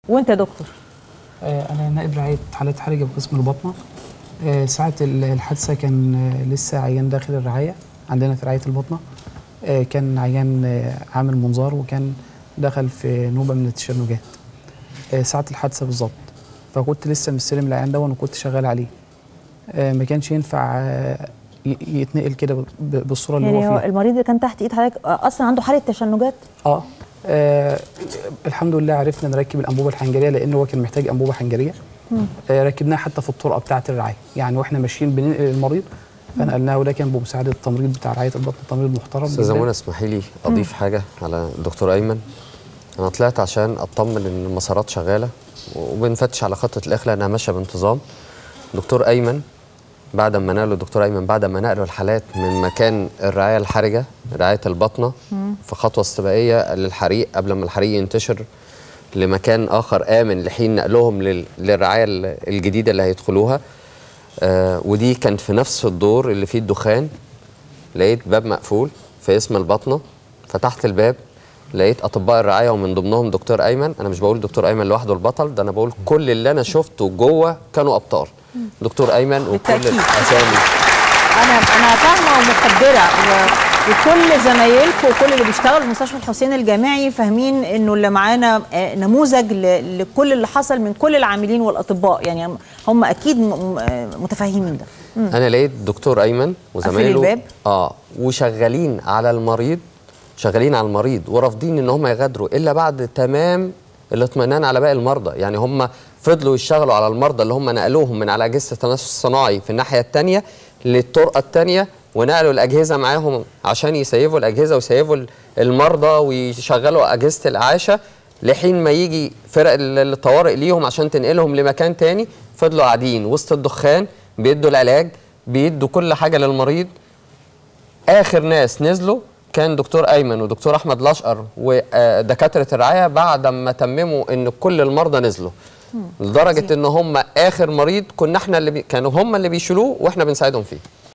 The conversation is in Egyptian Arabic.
وانت يا دكتور آه، أنا نائب رعاية حالات حرجة بقسم البطنة آه، ساعة ال- الحادثة كان آه، لسه عيان داخل الرعاية عندنا في رعاية البطنة آه، كان عيان آه، عامل منظار وكان دخل في نوبة من التشنجات آه، ساعة الحادثة بالظبط فكنت لسه مستلم العيان ده وكنت شغال عليه آه، ما كانش ينفع آه، ي- يتنقل كده ب- ب- بالصورة اللي يعني هو هو فيها المريض اللي كان تحت ايد حضرتك آه، اصلا عنده حاله تشنجات اه آه، الحمد لله عرفنا نركب الانبوبه الحنجريه لان هو كان محتاج انبوبه حنجريه آه ركبناها حتى في الطرقه بتاعه الرعايه يعني واحنا ماشيين بننقل المريض فنقلناه وده كان بمساعده التمريض بتاع رعايه البطن تمريض محترم استاذه جداً. منى اسمحي لي اضيف حاجه على الدكتور ايمن انا طلعت عشان اطمن ان المسارات شغاله وبنفتش على خطه الاخلاء انها ماشيه بانتظام دكتور ايمن بعد ما نقلوا الدكتور ايمن بعد ما نقلوا الحالات من مكان الرعايه الحرجه رعايه البطنه في خطوه استباقيه للحريق قبل ما الحريق ينتشر لمكان اخر امن لحين نقلهم لل- للرعايه ال- الجديده اللي هيدخلوها آه ودي كانت في نفس الدور اللي فيه الدخان لقيت باب مقفول في اسم البطنه فتحت الباب لقيت اطباء الرعايه ومن ضمنهم دكتور ايمن انا مش بقول دكتور ايمن لوحده البطل ده انا بقول كل اللي انا شفته جوه كانوا ابطال دكتور ايمن وكل بالتأكيد. الاسامي انا انا فاهمه ومقدره و- وكل زمايلكم وكل اللي بيشتغلوا في مستشفى الحسين الجامعي فاهمين انه اللي معانا آه، نموذج ل- لكل اللي حصل من كل العاملين والاطباء يعني هم اكيد م- م- آه، متفاهمين ده انا لقيت دكتور ايمن وزمايله الباب؟ اه وشغالين على المريض شغالين على المريض ورافضين ان هم يغادروا الا بعد تمام الاطمئنان على باقي المرضى يعني هم فضلوا يشتغلوا على المرضى اللي هم نقلوهم من على اجهزه التنفس الصناعي في الناحيه الثانيه للطرقه الثانيه ونقلوا الاجهزه معاهم عشان يسيفوا الاجهزه ويسيفوا ال- المرضى ويشغلوا اجهزه الاعاشه لحين ما يجي فرق ال- الطوارئ ليهم عشان تنقلهم لمكان تاني فضلوا قاعدين وسط الدخان بيدوا العلاج بيدوا كل حاجه للمريض اخر ناس نزلوا كان دكتور ايمن ودكتور احمد الاشقر ودكاتره الرعايه بعد ما تمموا ان كل المرضى نزلوا لدرجه ان هم اخر مريض كنا احنا اللي بي كانوا هم اللي بيشيلوه واحنا بنساعدهم فيه